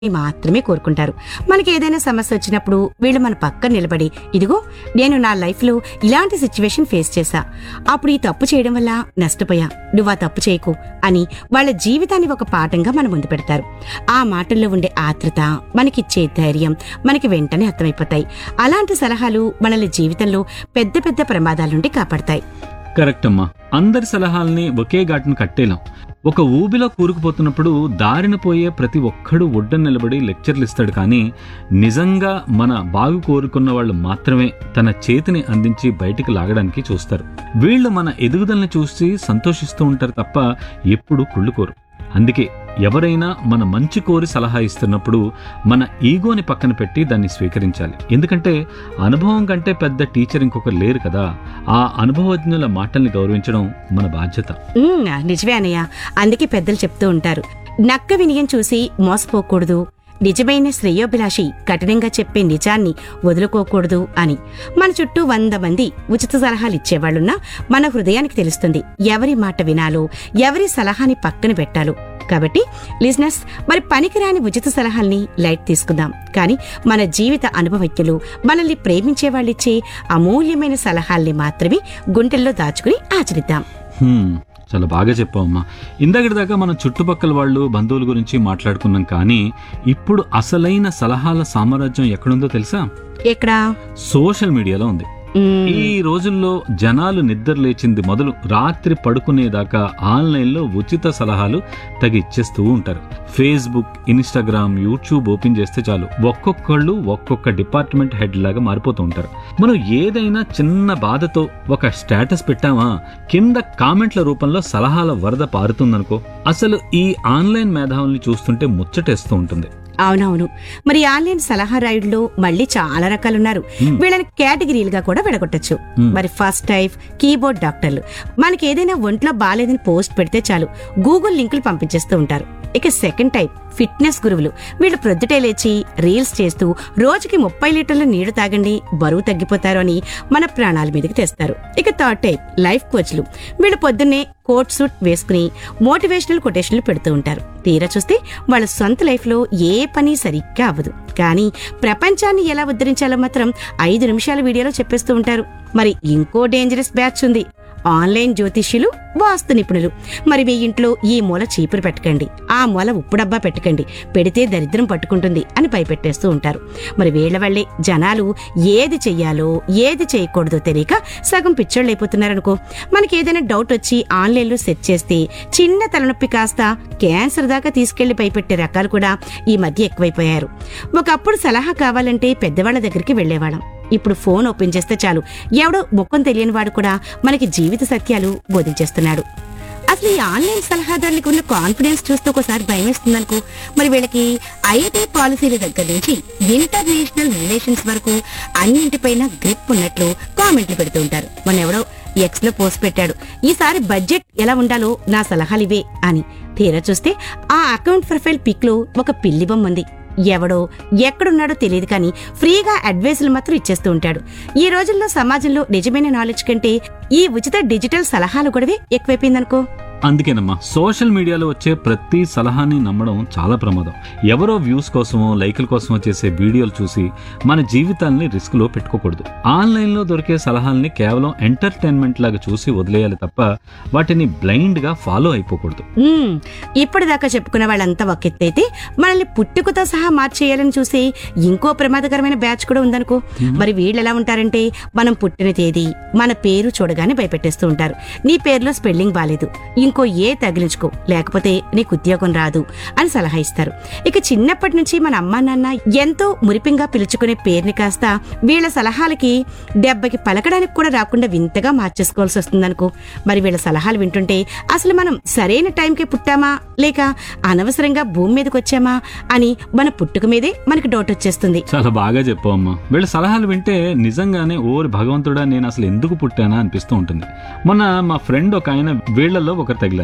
మాత్రమే కోరుకుంటారు మనకి ఏదైనా సమస్య వచ్చినప్పుడు వీళ్ళు మన పక్కన నిలబడి ఇదిగో నేను నా లైఫ్ లో ఇలాంటి సిచ్యువేషన్ ఫేస్ చేశా అప్పుడు ఈ తప్పు చేయడం వల్ల నష్టపోయా నువ్వు ఆ తప్పు చేయకు అని వాళ్ళ జీవితాన్ని ఒక పాఠంగా మన ముందు పెడతారు ఆ మాటల్లో ఉండే ఆత్రత మనకిచ్చే ధైర్యం మనకి వెంటనే అర్థమైపోతాయి అలాంటి సలహాలు మనల్ని జీవితంలో పెద్ద పెద్ద ప్రమాదాల నుండి కాపాడతాయి కరెక్ట్ అమ్మా అందరి సలహాల్ని ఒకే ఘాటును కట్టేలాం ఒక ఊబిలో కూరుకుపోతున్నప్పుడు దారిన పోయే ప్రతి ఒక్కడు ఒడ్డున నిలబడి లెక్చర్లు ఇస్తాడు కానీ నిజంగా మన బాగు కోరుకున్న వాళ్ళు మాత్రమే తన చేతిని అందించి బయటికి లాగడానికి చూస్తారు వీళ్ళు మన ఎదుగుదలని చూసి సంతోషిస్తూ ఉంటారు తప్ప ఎప్పుడు కుళ్ళుకోరు అందుకే ఎవరైనా మన మంచి కోరి సలహా ఇస్తున్నప్పుడు మన ఈగోని పక్కన పెట్టి దాన్ని స్వీకరించాలి ఎందుకంటే అనుభవం కంటే పెద్ద టీచర్ ఇంకొకరు లేరు కదా ఆ అనుభవజ్ఞుల మాటల్ని గౌరవించడం మన బాధ్యత ఉమ్, నిజమే అన్నయ్య అందుకే పెద్దలు చెప్తూ ఉంటారు నక్క వినయం చూసి మోసపోకూడదు నిజమైన శ్రేయోభిలాషి కఠినంగా చెప్పే నిజాన్ని వదులుకోకూడదు అని మన చుట్టూ వంద మంది ఉచిత సలహాలు ఇచ్చేవాళ్ళున్నా మన హృదయానికి తెలుస్తుంది ఎవరి మాట వినాలో ఎవరి సలహాని పక్కన పెట్టాలో కాబట్టి లిజినెస్ మరి పనికిరాని ఉచిత సలహాల్ని లైట్ తీసుకుందాం కానీ మన జీవిత అనుభవజ్ఞులు మనల్ని ప్రేమించే వాళ్ళిచ్చే అమూల్యమైన సలహాల్ని మాత్రమే గుండెల్లో దాచుకుని ఆచరిద్దాం హ్మ్, చాలా బాగా చెప్పావమ్మా ఇందాకటి దాకా మనం చుట్టుపక్కల వాళ్ళు బంధువుల గురించి మాట్లాడుకున్నాం కానీ ఇప్పుడు అసలైన సలహాల సామ్రాజ్యం ఎక్కడుందో తెలుసా ఎక్కడ సోషల్ మీడియాలో ఉంది మ్మ్. ఈ రోజుల్లో జనాలు నిద్ర లేచింది మొదలు రాత్రి పడుకునేదాకా ఆన్లైన్లో ఉచిత సలహాలు తగి ఇచ్చేస్తూ ఉంటారు ఫేస్బుక్ ఇన్స్టాగ్రామ్ యూట్యూబ్ ఓపెన్ చేస్తే చాలు ఒక్కొక్కళ్ళు ఒక్కొక్క డిపార్ట్మెంట్ హెడ్ లాగా మారిపోతూ ఉంటారు మనం ఏదైనా చిన్న బాధతో ఒక స్టేటస్ పెట్టామా కింద కామెంట్ల రూపంలో సలహాల వరద పారుతుందనుకో అసలు ఈ ఆన్లైన్ మేధావుల్ని చూస్తుంటే ముచ్చటేస్తూ ఉంటుంది అవునవును మరి ఆన్లైన్ సలహా రాయుడులో మళ్ళీ చాలా రకాలున్నారు మ్మ్. వీళ్ళని కేటగిరీలుగా కూడా విడగొట్టచ్చు మ్మ్. మరి ఫస్ట్ టైప్ కీబోర్డ్ డాక్టర్లు మనకి ఏదైనా ఒంట్లో బాలేదని పోస్ట్ పెడితే చాలు గూగుల్ లింకులు పంపించేస్తూ ఉంటారు ఇక సెకండ్ టైప్ ఫిట్నెస్ గురువులు వీళ్ళు ప్రొద్దుటే లేచి రీల్స్ చేస్తూ రోజుకి ముప్పై లీటర్ల నీళ్లు తాగండి బరువు తగ్గిపోతారు అని మన ప్రాణాల మీదకి తెస్తారు ఇక థర్డ్ టైప్ లైఫ్ కోచ్లు వీళ్ళు పొద్దున్నే కోట్ సూట్ వేసుకుని మోటివేషనల్ కొటేషన్లు పెడుతూ ఉంటారు తీరా చూస్తే వాళ్ళ సొంత లైఫ్ లో ఏ పని సరిగ్గా అవ్వదు కానీ ప్రపంచాన్ని ఎలా ఉద్ధరించాలో మాత్రం ఐదు నిమిషాల వీడియోలో చెప్పేస్తూ ఉంటారు మరి ఇంకో డేంజరస్ బ్యాచ్ ఉంది ఆన్లైన్ జ్యోతిష్యులు వాస్తు నిపుణులు మరి మీ ఇంట్లో ఈ మూల చీపురు పెట్టకండి ఆ మూల ఉప్పు డబ్బా పెట్టకండి పెడితే దరిద్రం పట్టుకుంటుంది అని భయపెట్టేస్తూ ఉంటారు మరి వీళ్ల వల్లే జనాలు ఏది చెయ్యాలో ఏది చేయకూడదో తెలియక సగం పిచ్చోళ్ళైపోతున్నారనుకో మనకి ఏదైనా డౌట్ వచ్చి ఆన్లైన్లో సెర్చ్ చేస్తే చిన్న తలనొప్పి కాస్త క్యాన్సర్ దాకా తీసుకెళ్లి భయపెట్టే రకాలు కూడా ఈ మధ్య ఎక్కువైపోయారు ఒకప్పుడు సలహా కావాలంటే పెద్దవాళ్ల దగ్గరికి వెళ్లేవాళ్ళం ఇప్పుడు ఫోన్ ఓపెన్ చేస్తే చాలు ఎవడో ముఖం తెలియని వాడు కూడా మనకి జీవిత సత్యాలు బోధించేస్తున్నాడు అసలు ఈ ఆన్లైన్ సలహాదారులకు ఉన్న కాన్ఫిడెన్స్ చూస్తే ఒకసారి భయం వేస్తుందనుకో మరి వీళ్ళకి ఐటీ పాలసీల దగ్గర నుంచి ఇంటర్నేషనల్ రిలేషన్స్ వరకు అన్నింటిపైన గ్రిప్ ఉన్నట్లు కామెంట్లు పెడుతూ ఉంటారు మన ఎవడో ఎక్స్ లో పోస్ట్ పెట్టాడు ఈసారి బడ్జెట్ ఎలా ఉండాలో నా సలహాలు ఇవే అని తీరా చూస్తే ఆ అకౌంట్ ప్రొఫైల్ పిక్ లో ఒక పిల్లి బొమ్మ ఉంది ఎవడో ఎక్కడున్నాడో తెలియదు కానీ ఫ్రీగా అడ్వైసులు మాత్రం ఇచ్చేస్తూ ఉంటాడు ఈ రోజుల్లో సమాజంలో నిజమైన నాలెడ్జ్ కంటే ఈ ఉచిత డిజిటల్ సలహాలు గొడవే ఎక్కువైపోయిందనుకో అందుకేనమ్మా సోషల్ మీడియాలో వచ్చే ప్రతి సలహాని నమ్మడం చాలా ప్రమాదం ఎవరో వ్యూస్ కోసమో లైకుల కోసమో చేసే వీడియోలు చూసి మన జీవితాల్ని రిస్క్ లో పెట్టుకోకూడదు ఆన్లైన్ లో దొరికే సలహాల్ని కేవలం ఎంటర్టైన్మెంట్ లాగా చూసి వదిలేయాలి తప్ప వాటిని బ్లైండ్ గా ఫాలో అయిపోకూడదు మ్మ్. ఇప్పటిదాకా చెప్పుకున్న వాళ్ళంతా ఒక ఎత్తైతే మనల్ని పుట్టుకతో సహా మార్చేయాలని చూసే ఇంకో ప్రమాదకరమైన బ్యాచ్ కూడా ఉందనుకో మరి వీళ్ళు ఎలా ఉంటారంటే మనం పుట్టిన తేదీ మన పేరు చూడగానే భయపెట్టేస్తూ ఉంటారు నీ పేరులో స్పెల్లింగ్ బాలేదు ఇంకో ఏ తగిలించుకో లేకపోతే నీకు ఉద్యోగం రాదు అని సలహా ఇస్తారు ఇక చిన్నప్పటి నుంచి మన అమ్మా నాన్న ఎంతో మురిపింగా పిలుచుకునే పేరుని కాస్త వీళ్ళ సలహాలకి దెబ్బకి పలకడానికి కూడా రాకుండా వింతగా మార్చేసుకోవాల్సి వస్తుందనుకో మరి వీళ్ళ సలహాలు వింటుంటే అసలు మనం సరైన టైంకి పుట్టామా లేక అనవసరంగా భూమి మీదకి వచ్చామా అని మన పుట్టుక మీదే మనకి డౌట్ వచ్చేస్తుంది చాలా బాగా చెప్పావమ్మా వీళ్ళ సలహాలు వింటే నిజంగానే ఓరి భగవంతుడా నేను అసలు ఎందుకు పుట్టానా అనిపిస్తూ ఉంటుంది మొన్న మా ఫ్రెండ్ ఒక ఆయన వీళ్ళల్లో ఒకరు తగిలారు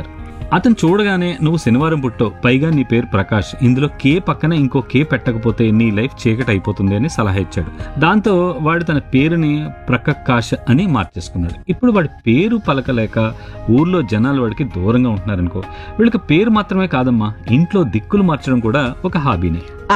అతను చూడగానే నువ్వు శనివారం పుట్టో పైగా నీ పేరు ప్రకాష్ ఇందులో కే పక్కన ఇంకో కే పెట్టకపోతే నీ లైఫ్ చీకటి అయిపోతుంది అని సలహా ఇచ్చాడు దాంతో వాడు తన పేరుని ప్రకాష్ అని మార్చేసుకున్నాడు ఇప్పుడు వాడి పేరు పలకలేక ఊర్లో జనాలు వాడికి దూరంగా ఉంటున్నారనుకో వీళ్ళకి పేరు మాత్రమే కాదమ్మా ఇంట్లో దిక్కులు మార్చడం కూడా ఒక హాబీనే